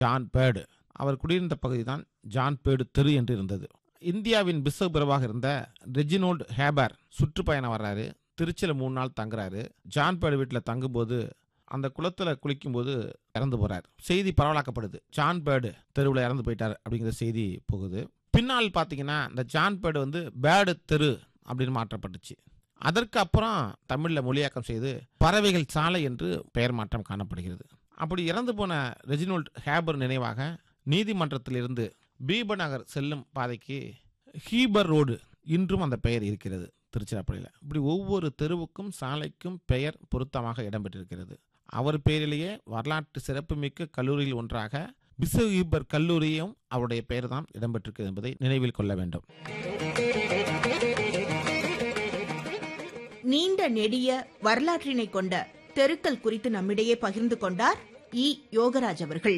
John bird அவர் குடியிருந்த பகுதி தான் ஜான் பேர்டு தெரு என்று இருந்தது இந்தியாவின் பிசகுபிரவாக இருந்த ரெஜினோல்ட் ஹேபர் சுற்றுப்பயணம் வர்றாரு திருச்சியில் மூணு நாள் தங்குறாரு ஜான் பேர்டு வீட்டில் தங்கும்போது அந்த குளத்தில் குளிக்கும்போது இறந்து போறார் செய்தி பரவலாக்கப்படுது ஜான் பேர்டு தெருவில் இறந்து போயிட்டார் அப்படிங்கிற செய்தி போகுது பின்னால் பார்த்தீங்கன்னா இந்த ஜான் பேர்டு வந்து பேர்டு தெரு அப்படின்னு மாற்றப்பட்டுச்சு அதற்கு அப்புறம் தமிழில் மொழியாக்கம் செய்து பறவைகள் சாலை என்று பெயர் மாற்றம் காணப்படுகிறது அப்படி இறந்து போன ரெஜினோல்ட் ஹேபர் நினைவாக நீதிமன்றத்திலிருந்து பீபர் நகர் செல்லும் பாதைக்கு ஹீபர் ரோடு இன்றும் அந்த பெயர் இருக்கிறது திருச்சிராப்பள்ளியில் இப்படி ஒவ்வொரு தெருவுக்கும் சாலைக்கும் பெயர் பொருத்தமாக இடம்பெற்றிருக்கிறது அவர் பெயரிலேயே வரலாற்று சிறப்புமிக்க கல்லூரியில் ஒன்றாக பிசஹீபர் கல்லூரியும் அவருடைய பெயர் தான் இடம்பெற்றிருக்கிறது என்பதை நினைவில் கொள்ள வேண்டும் நீண்ட நெடிய வரலாற்றினை கொண்ட தெருக்கள் குறித்து நம்மிடையே பகிர்ந்து கொண்டார் இ யோகராஜ் அவர்கள்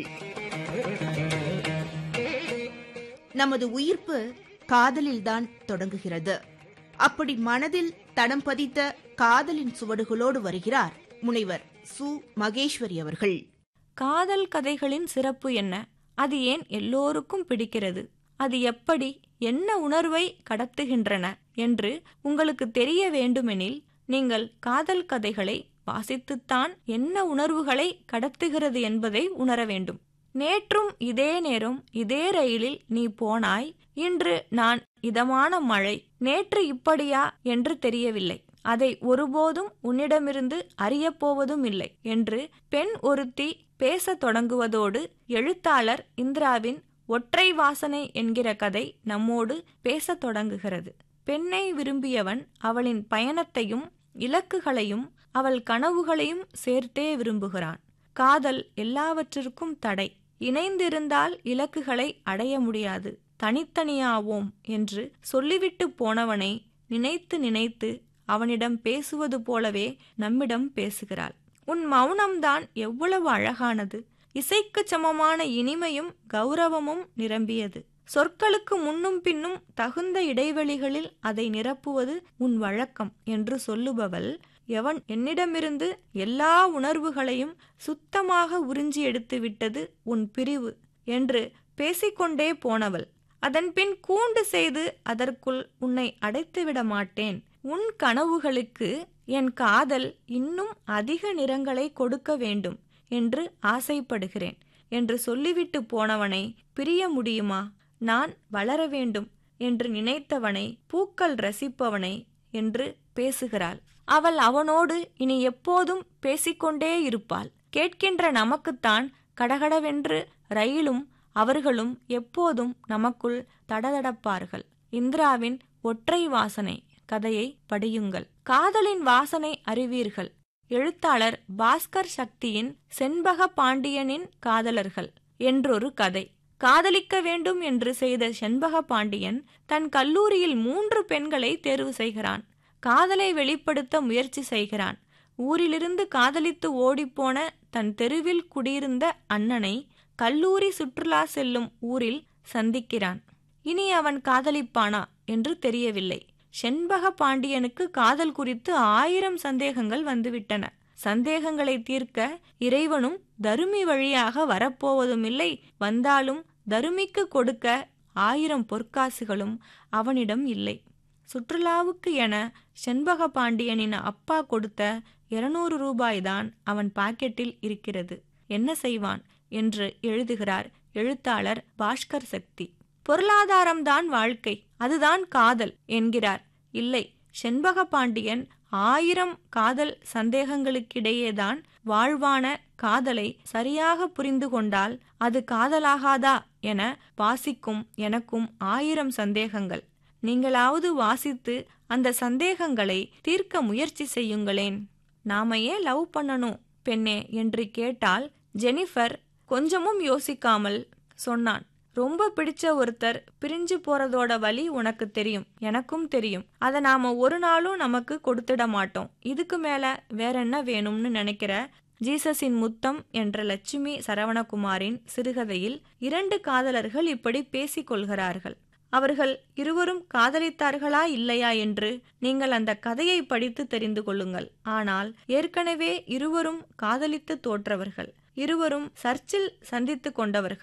நமது உயிர்ப்பு காதலில்தான் தொடங்குகிறது அப்படி மனதில் தடம் பதித்த காதலின் சுவடுகளோடு வருகிறார் முனைவர் சு மகேஸ்வரி அவர்கள் காதல் கதைகளின் சிறப்பு என்ன அது ஏன் எல்லோருக்கும் பிடிக்கிறது அது எப்படி என்ன உணர்வை கடத்துகின்றன என்று உங்களுக்கு தெரிய வேண்டுமெனில் நீங்கள் காதல் கதைகளை வாசித்துத்தான் என்ன உணர்வுகளை கடத்துகிறது என்பதை உணர வேண்டும் நேற்றும் இதே நேரம் இதே ரயிலில் நீ போனாய் இன்று நான் இதமான மழை நேற்று இப்படியா என்று தெரியவில்லை அதை ஒருபோதும் உன்னிடமிருந்து அறியப்போவதும் இல்லை என்று பெண் ஒருத்தி பேசத் தொடங்குவதோடு எழுத்தாளர் இந்திராவின் ஒற்றை வாசனை என்கிற கதை நம்மோடு பேசத் தொடங்குகிறது பெண்ணை விரும்பியவன் அவளின் பயணத்தையும் இலக்குகளையும் அவள் கனவுகளையும் சேர்த்தே விரும்புகிறான் காதல் எல்லாவற்றிற்கும் தடை இணைந்திருந்தால் இலக்குகளை அடைய முடியாது தனித்தனியாவோம் என்று சொல்லிவிட்டு போனவனை நினைத்து நினைத்து அவனிடம் பேசுவது போலவே நம்மிடம் பேசுகிறாள் உன் மௌனம்தான் எவ்வளவு அழகானது இசைக்கு சமமான இனிமையும் கௌரவமும் நிரம்பியது சொற்களுக்கு முன்னும் பின்னும் தகுந்த இடைவெளிகளில் அதை நிரப்புவது உன் வழக்கம் என்று சொல்லுபவள் எவன் என்னிடமிருந்து எல்லா உணர்வுகளையும் சுத்தமாக உறிஞ்சி எடுத்து விட்டது உன் பிரிவு என்று பேசிக்கொண்டே போனவள் அதன்பின் கூண்டு செய்து அதற்குள் உன்னை அடைத்துவிட மாட்டேன் உன் கனவுகளுக்கு என் காதல் இன்னும் அதிக நிறங்களை கொடுக்க வேண்டும் என்று ஆசைப்படுகிறேன் என்று சொல்லிவிட்டு போனவனை பிரிய முடியுமா நான் வளர வேண்டும் என்று நினைத்தவனை பூக்கள் ரசிப்பவனை என்று பேசுகிறாள் அவள் அவனோடு இனி எப்போதும் பேசிக்கொண்டே இருப்பாள் கேட்கின்ற நமக்குத்தான் கடகடவென்று ரயிலும் அவர்களும் எப்போதும் நமக்குள் தடதடப்பார்கள் இந்திராவின் ஒற்றை வாசனை கதையை படியுங்கள் காதலின் வாசனை அறிவீர்கள் எழுத்தாளர் பாஸ்கர் சக்தியின் செண்பக பாண்டியனின் காதலர்கள் என்றொரு கதை காதலிக்க வேண்டும் என்று செய்த செண்பக பாண்டியன் தன் கல்லூரியில் மூன்று பெண்களை தேர்வு செய்கிறான் காதலை வெளிப்படுத்த முயற்சி செய்கிறான் ஊரிலிருந்து காதலித்து ஓடிப்போன தன் தெருவில் குடியிருந்த அண்ணனை கல்லூரி சுற்றுலா செல்லும் ஊரில் சந்திக்கிறான் இனி அவன் காதலிப்பானா என்று தெரியவில்லை செண்பக பாண்டியனுக்கு காதல் குறித்து ஆயிரம் சந்தேகங்கள் வந்துவிட்டன சந்தேகங்களை தீர்க்க இறைவனும் தருமி வழியாக வரப்போவதும் இல்லை வந்தாலும் தருமிக்கு கொடுக்க ஆயிரம் பொற்காசுகளும் அவனிடம் இல்லை சுற்றுலாவுக்கு என செண்பக பாண்டியனின் அப்பா கொடுத்த இருநூறு ரூபாய்தான் அவன் பாக்கெட்டில் இருக்கிறது என்ன செய்வான் என்று எழுதுகிறார் எழுத்தாளர் பாஸ்கர் சக்தி பொருளாதாரம்தான் வாழ்க்கை அதுதான் காதல் என்கிறார் இல்லை செண்பக பாண்டியன் ஆயிரம் காதல் சந்தேகங்களுக்கிடையேதான் வாழ்வான காதலை சரியாக புரிந்து கொண்டால் அது காதலாகாதா என வாசிக்கும் எனக்கும் ஆயிரம் சந்தேகங்கள் நீங்களாவது வாசித்து அந்த சந்தேகங்களை தீர்க்க முயற்சி செய்யுங்களேன் நாம ஏன் லவ் பண்ணணும் பெண்ணே என்று கேட்டால் ஜெனிஃபர் கொஞ்சமும் யோசிக்காமல் சொன்னான் ரொம்ப பிடிச்ச ஒருத்தர் பிரிஞ்சு போறதோட வலி உனக்கு தெரியும் எனக்கும் தெரியும் அதை நாம ஒரு நாளும் நமக்கு கொடுத்துட மாட்டோம் இதுக்கு மேல வேற என்ன வேணும்னு நினைக்கிற ஜீசஸின் முத்தம் என்ற லட்சுமி சரவணகுமாரின் சிறுகதையில் இரண்டு காதலர்கள் இப்படி பேசிக் கொள்கிறார்கள் அவர்கள் இருவரும் காதலித்தார்களா இல்லையா என்று நீங்கள் அந்த கதையை படித்து தெரிந்து கொள்ளுங்கள் ஆனால் ஏற்கனவே இருவரும் காதலித்து தோற்றவர்கள் இருவரும் சர்ச்சில் சந்தித்துக் கொண்டவர்கள்